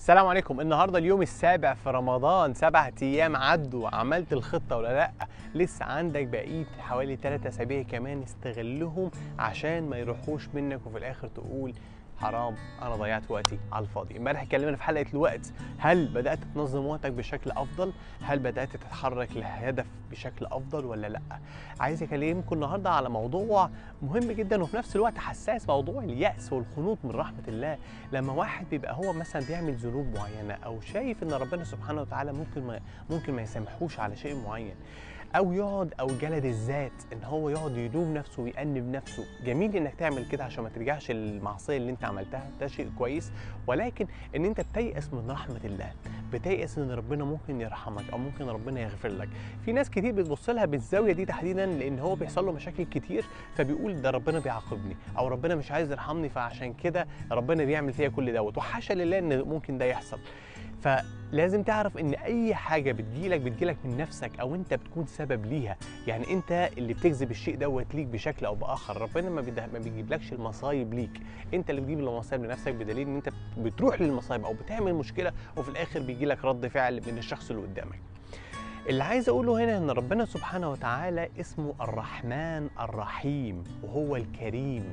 السلام عليكم النهارده اليوم السابع في رمضان سبعة ايام عدوا عملت الخطه ولا لا لسه عندك بقيه حوالي 3 اسابيع كمان استغلهم عشان ما يروحوش منك وفي الاخر تقول حرام انا ضيعت وقتي على الفاضي امبارح اتكلمنا في حلقه الوقت هل بدات تنظم وقتك بشكل افضل هل بدات تتحرك لهدف بشكل افضل ولا لا عايز اكلمكم النهارده على موضوع مهم جدا وفي نفس الوقت حساس موضوع الياس والقنوط من رحمه الله لما واحد بيبقى هو مثلا بيعمل ذنوب معينه او شايف ان ربنا سبحانه وتعالى ممكن ما ممكن ما يسامحوش على شيء معين او يقعد او جلد الذات ان هو يقعد يلوم نفسه ويأنب نفسه جميل انك تعمل كده عشان ما ترجعش للمعصيه اللي انت عملتها ده شيء كويس ولكن ان انت بتيأس من رحمه الله بتيأس ان ربنا ممكن يرحمك او ممكن ربنا يغفر لك في ناس كتير بتبص لها بالزاويه دي تحديدا لان هو بيحصل له مشاكل كتير فبيقول ده ربنا بيعاقبني او ربنا مش عايز يرحمني فعشان كده ربنا بيعمل فيا كل دوت وحاشا لله ان ممكن ده يحصل فلازم تعرف ان اي حاجه بتجيلك بتجيلك من نفسك او انت بتكون سبب ليها يعني انت اللي بتجذب الشيء دوت ليك بشكل او باخر ربنا ما, بده... ما بيجيبلكش المصايب ليك انت اللي بتجيب المصايب لنفسك بدليل ان انت بتروح للمصايب او بتعمل مشكله وفي الاخر بيجي لك رد فعل من الشخص اللي قدامك اللي عايز اقوله هنا ان ربنا سبحانه وتعالى اسمه الرحمن الرحيم وهو الكريم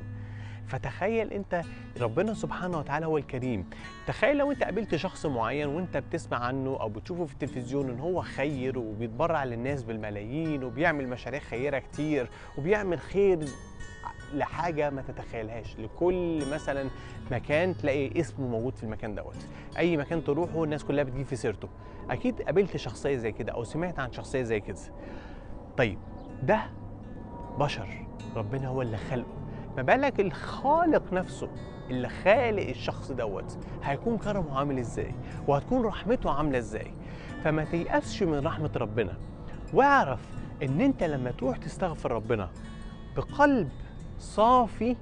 فتخيل انت ربنا سبحانه وتعالى هو الكريم تخيل لو انت قابلت شخص معين وانت بتسمع عنه او بتشوفه في التلفزيون ان هو خير وبيتبرع للناس بالملايين وبيعمل مشاريع خيره كتير وبيعمل خير لحاجة ما تتخيلهاش لكل مثلا مكان تلاقي اسمه موجود في المكان دوت أي مكان تروحه الناس كلها بتجيب في سيرته أكيد قابلت شخصية زي كده أو سمعت عن شخصية زي كده طيب ده بشر ربنا هو اللي خلقه ما بالك الخالق نفسه اللي خالق الشخص دوت هيكون كرمه عامل ازاي وهتكون رحمته عامله ازاي فما تيأسش من رحمه ربنا واعرف ان انت لما تروح تستغفر ربنا بقلب صافي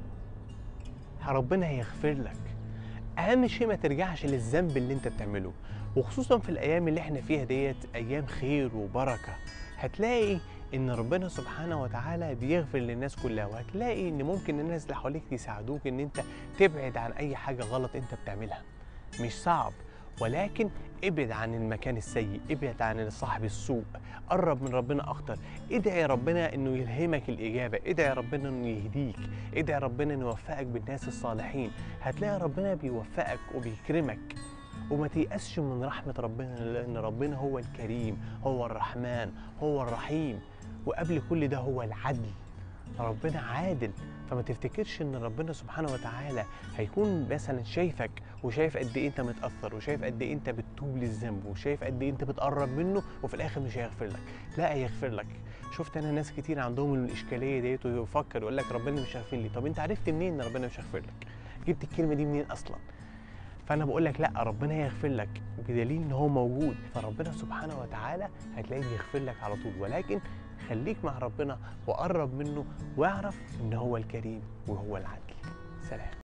ربنا هيغفر لك اهم شيء ما ترجعش للذنب اللي انت بتعمله وخصوصا في الايام اللي احنا فيها ديت ايام خير وبركه هتلاقي ان ربنا سبحانه وتعالى بيغفر للناس كلها وهتلاقي ان ممكن الناس اللي حواليك يساعدوك ان انت تبعد عن اي حاجه غلط انت بتعملها مش صعب ولكن ابعد عن المكان السيء ابعد عن صاحب السوء قرب من ربنا اكتر ادعي ربنا انه يلهمك الاجابه ادعي ربنا انه يهديك ادعي ربنا انه يوفقك بالناس الصالحين هتلاقي ربنا بيوفقك وبيكرمك وما تيأسش من رحمة ربنا لأن ربنا هو الكريم هو الرحمن هو الرحيم وقبل كل ده هو العدل ربنا عادل فما تفتكرش ان ربنا سبحانه وتعالى هيكون مثلا شايفك وشايف قد ايه انت متاثر وشايف قد ايه انت بتتوب للذنب وشايف قد ايه انت بتقرب منه وفي الاخر مش هيغفر لك لا هيغفر لك شفت انا ناس كتير عندهم الاشكاليه ديت ويفكر يقول لك ربنا مش هيغفر لي طب انت عرفت منين ان ربنا مش هيغفر لك جبت الكلمه دي منين اصلا فانا بقول لك لا ربنا هيغفر لك بدليل ان هو موجود فربنا سبحانه وتعالى هتلاقيه بيغفر لك على طول ولكن خليك مع ربنا وقرب منه واعرف ان هو الكريم وهو العدل سلام